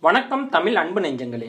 வணக்கம் தமிழ் அன்பு நெஞ்சங்களே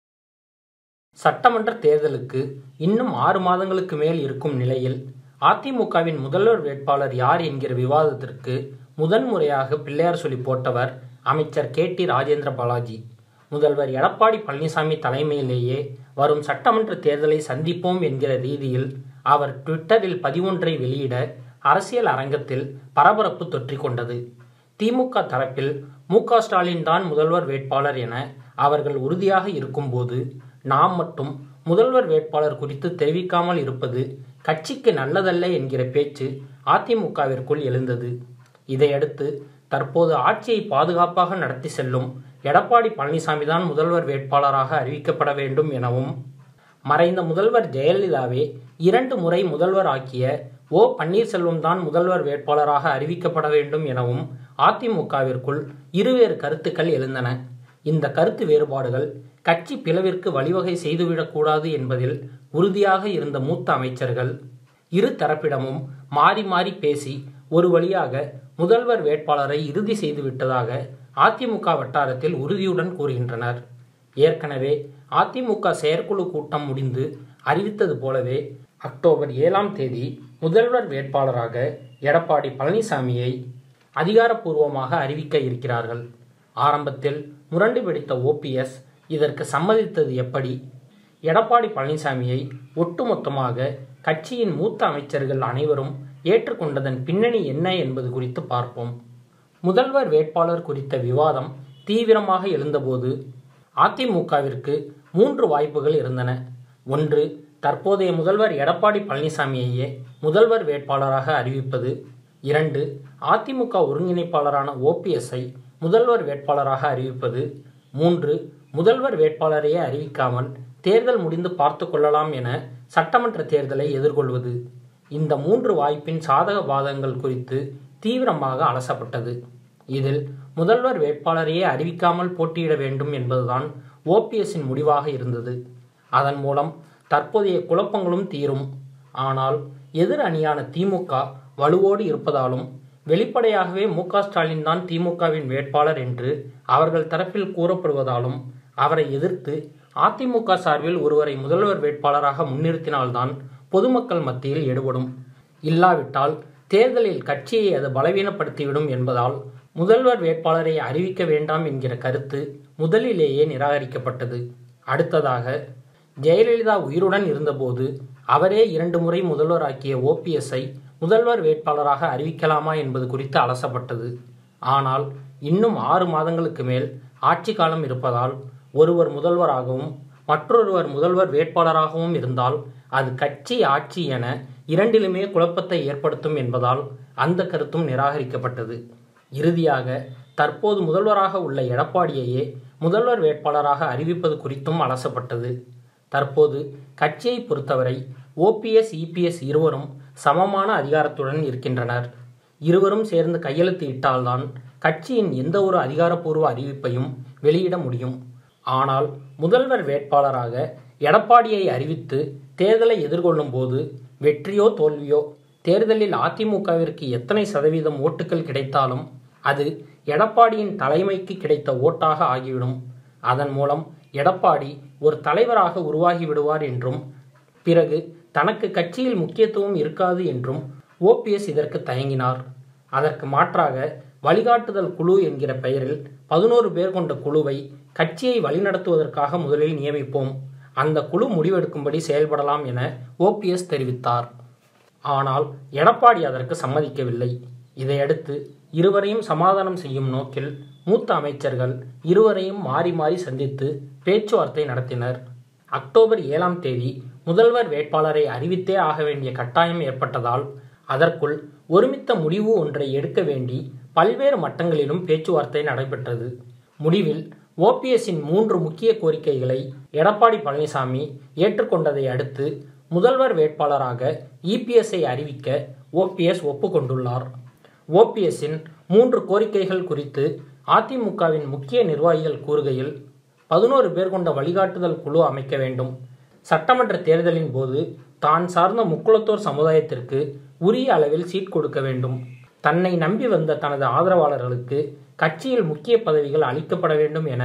சட்டமன்ற தேர்தலுக்கு இன்னும் ஆறு மாதங்களுக்கு மேல் இருக்கும் நிலையில் அதிமுகவின் முதல்வர் வேட்பாளர் யார் என்கிற விவாதத்திற்கு முதன்முறையாக பிள்ளையார் சொல்லி போட்டவர் அமைச்சர் கே டி ராஜேந்திர பாலாஜி முதல்வர் எடப்பாடி பழனிசாமி தலைமையிலேயே வரும் சட்டமன்ற தேர்தலை சந்திப்போம் என்கிற ரீதியில் அவர் ட்விட்டரில் பதிவொன்றை வெளியிட அரசியல் அரங்கத்தில் பரபரப்பு தொற்றிக் கொண்டது திமுக தரப்பில் மு க ஸ்டாலின் தான் முதல்வர் வேட்பாளர் என அவர்கள் உறுதியாக இருக்கும்போது நாம் மட்டும் முதல்வர் வேட்பாளர் குறித்து தெரிவிக்காமல் இருப்பது கட்சிக்கு நல்லதல்ல என்கிற பேச்சு அதிமுகவிற்குள் எழுந்தது இதையடுத்து தற்போது ஆட்சியை பாதுகாப்பாக நடத்தி செல்லும் எடப்பாடி பழனிசாமி தான் முதல்வர் வேட்பாளராக அறிவிக்கப்பட வேண்டும் எனவும் மறைந்த முதல்வர் ஜெயலலிதாவே இரண்டு முறை முதல்வர் ஆக்கிய ஓ பன்னீர்செல்வம் தான் முதல்வர் வேட்பாளராக அறிவிக்கப்பட வேண்டும் எனவும் அதிமுகவிற்குள் இருவேறு கருத்துக்கள் எழுந்தன இந்த கருத்து வேறுபாடுகள் கட்சி பிளவிற்கு வழிவகை செய்துவிடக்கூடாது என்பதில் உறுதியாக இருந்த மூத்த அமைச்சர்கள் இரு தரப்பிடமும் மாறி மாறி பேசி ஒரு வழியாக முதல்வர் வேட்பாளரை இறுதி செய்துவிட்டதாக அதிமுக வட்டாரத்தில் உறுதியுடன் கூறுகின்றனர் ஏற்கனவே அதிமுக செயற்குழு கூட்டம் முடிந்து அறிவித்தது போலவே அக்டோபர் ஏழாம் தேதி முதல்வர் வேட்பாளராக எடப்பாடி பழனிசாமியை அதிகாரப்பூர்வமாக அறிவிக்க இருக்கிறார்கள் ஆரம்பத்தில் முரண்டு பிடித்த ஓபிஎஸ் இதற்கு சம்மதித்தது எப்படி எடப்பாடி பழனிசாமியை ஒட்டுமொத்தமாக கட்சியின் மூத்த அமைச்சர்கள் அனைவரும் ஏற்றுக்கொண்டதன் பின்னணி என்ன என்பது குறித்து பார்ப்போம் முதல்வர் வேட்பாளர் குறித்த விவாதம் தீவிரமாக எழுந்தபோது அதிமுகவிற்கு மூன்று வாய்ப்புகள் இருந்தன ஒன்று தற்போதைய முதல்வர் எடப்பாடி பழனிசாமியையே முதல்வர் வேட்பாளராக அறிவிப்பது இரண்டு அதிமுக ஒருங்கிணைப்பாளரான ஓபிஎஸ்ஐ முதல்வர் வேட்பாளராக அறிவிப்பது மூன்று முதல்வர் வேட்பாளரையே அறிவிக்காமல் தேர்தல் முடிந்து பார்த்து கொள்ளலாம் என சட்டமன்ற தேர்தலை எதிர்கொள்வது இந்த மூன்று வாய்ப்பின் சாதக பாதகங்கள் குறித்து தீவிரமாக அலசப்பட்டது இதில் முதல்வர் வேட்பாளரையே அறிவிக்காமல் போட்டியிட வேண்டும் என்பதுதான் ஓபிஎஸ்ஸின் முடிவாக இருந்தது அதன் மூலம் தற்போதைய குழப்பங்களும் தீரும் ஆனால் எதிர் அணியான திமுக வலுவோடு இருப்பதாலும் வெளிப்படையாகவே மு க ஸ்டாலின் தான் திமுகவின் வேட்பாளர் என்று அவர்கள் தரப்பில் கூறப்படுவதாலும் அவரை எதிர்த்து அதிமுக சார்பில் ஒருவரை முதல்வர் வேட்பாளராக முன்னிறுத்தினால்தான் பொதுமக்கள் மத்தியில் எடுபடும் இல்லாவிட்டால் தேர்தலில் கட்சியை அது பலவீனப்படுத்திவிடும் என்பதால் முதல்வர் வேட்பாளரை அறிவிக்க வேண்டாம் என்கிற கருத்து முதலிலேயே நிராகரிக்கப்பட்டது அடுத்ததாக ஜெயலலிதா உயிருடன் இருந்தபோது அவரே இரண்டு முறை முதல்வராக்கிய ஓபிஎஸ்ஐ முதல்வர் வேட்பாளராக அறிவிக்கலாமா என்பது குறித்து அலசப்பட்டது ஆனால் இன்னும் ஆறு மாதங்களுக்கு மேல் ஆட்சி காலம் இருப்பதால் ஒருவர் முதல்வராகவும் மற்றொருவர் முதல்வர் வேட்பாளராகவும் இருந்தால் அது கட்சி ஆட்சி என இரண்டிலுமே குழப்பத்தை ஏற்படுத்தும் என்பதால் அந்த கருத்தும் நிராகரிக்கப்பட்டது இறுதியாக தற்போது முதல்வராக உள்ள எடப்பாடியையே முதல்வர் வேட்பாளராக அறிவிப்பது குறித்தும் அலசப்பட்டது தற்போது கட்சியை பொறுத்தவரை ஓபிஎஸ் இபிஎஸ் இருவரும் சமமான அதிகாரத்துடன் இருக்கின்றனர் இருவரும் சேர்ந்து கையெழுத்து இட்டால்தான் கட்சியின் எந்த ஒரு அதிகாரப்பூர்வ அறிவிப்பையும் வெளியிட முடியும் ஆனால் முதல்வர் வேட்பாளராக எடப்பாடியை அறிவித்து தேர்தலை எதிர்கொள்ளும் போது வெற்றியோ தோல்வியோ தேர்தலில் அதிமுகவிற்கு எத்தனை சதவீதம் ஓட்டுகள் கிடைத்தாலும் அது எடப்பாடியின் தலைமைக்கு கிடைத்த ஓட்டாக ஆகிவிடும் அதன் மூலம் எடப்பாடி ஒரு தலைவராக உருவாகி விடுவார் என்றும் பிறகு தனக்கு கட்சியில் முக்கியத்துவம் இருக்காது என்றும் ஓபிஎஸ் இதற்கு தயங்கினார் அதற்கு மாற்றாக வழிகாட்டுதல் குழு என்கிற பெயரில் பதினோரு பேர் கொண்ட குழுவை கட்சியை வழிநடத்துவதற்காக முதலில் நியமிப்போம் அந்த குழு முடிவெடுக்கும்படி செயல்படலாம் என ஓபிஎஸ் தெரிவித்தார் ஆனால் எடப்பாடி அதற்கு சம்மதிக்கவில்லை இதையடுத்து இருவரையும் சமாதானம் செய்யும் நோக்கில் மூத்த அமைச்சர்கள் இருவரையும் மாறி மாறி சந்தித்து பேச்சுவார்த்தை நடத்தினர் அக்டோபர் ஏழாம் தேதி முதல்வர் வேட்பாளரை அறிவித்தே ஆக வேண்டிய கட்டாயம் ஏற்பட்டதால் அதற்குள் ஒருமித்த முடிவு ஒன்றை எடுக்க வேண்டி பல்வேறு மட்டங்களிலும் பேச்சுவார்த்தை நடைபெற்றது முடிவில் ஓபிஎஸ்ஸின் மூன்று முக்கிய கோரிக்கைகளை எடப்பாடி பழனிசாமி ஏற்றுக்கொண்டதை அடுத்து முதல்வர் வேட்பாளராக இபிஎஸ்ஐ அறிவிக்க ஓபிஎஸ் ஒப்புக்கொண்டுள்ளார் ஓபிஎஸ்ஸின் மூன்று கோரிக்கைகள் குறித்து அதிமுகவின் முக்கிய நிர்வாகிகள் கூறுகையில் பதினோரு பேர் கொண்ட வழிகாட்டுதல் குழு அமைக்க வேண்டும் சட்டமன்ற தேர்தலின் போது தான் சார்ந்த முக்குளத்தோர் சமுதாயத்திற்கு உரிய அளவில் சீட் கொடுக்க வேண்டும் தன்னை நம்பி வந்த தனது ஆதரவாளர்களுக்கு கட்சியில் முக்கிய பதவிகள் அளிக்கப்பட வேண்டும் என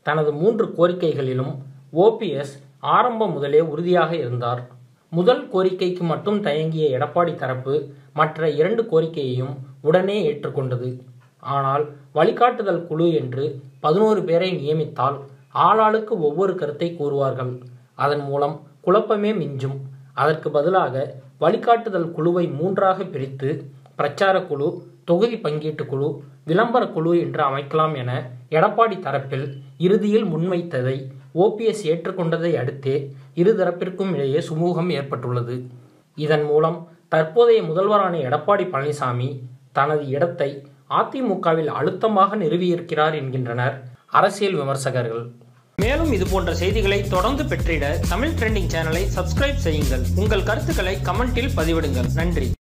தனது மூன்று கோரிக்கைகளிலும் ஓபிஎஸ் ஆரம்பம் முதலே உறுதியாக இருந்தார் முதல் கோரிக்கைக்கு மட்டும் தயங்கிய எடப்பாடி தரப்பு மற்ற இரண்டு கோரிக்கையையும் உடனே ஏற்றுக்கொண்டது ஆனால் வழிகாட்டுதல் குழு என்று பதினோரு பேரை நியமித்தால் ஆளாளுக்கு ஒவ்வொரு கருத்தை கூறுவார்கள் அதன் மூலம் குழப்பமே மிஞ்சும் அதற்கு பதிலாக வழிகாட்டுதல் குழுவை மூன்றாக பிரித்து பிரச்சார குழு தொகுதி பங்கீட்டு குழு விளம்பர குழு என்று அமைக்கலாம் என எடப்பாடி தரப்பில் இறுதியில் முன்வைத்ததை ஓபிஎஸ் ஏற்றுக்கொண்டதை அடுத்தே இருதரப்பிற்கும் இடையே சுமூகம் ஏற்பட்டுள்ளது இதன் மூலம் தற்போதைய முதல்வரான எடப்பாடி பழனிசாமி தனது இடத்தை அதிமுகவில் அழுத்தமாக நிறுவியிருக்கிறார் என்கின்றனர் அரசியல் விமர்சகர்கள் மேலும் இது போன்ற செய்திகளை தொடர்ந்து பெற்றிட தமிழ் ட்ரெண்டிங் சேனலை சப்ஸ்கிரைப் செய்யுங்கள் உங்கள் கருத்துக்களை கமெண்டில் பதிவிடுங்கள் நன்றி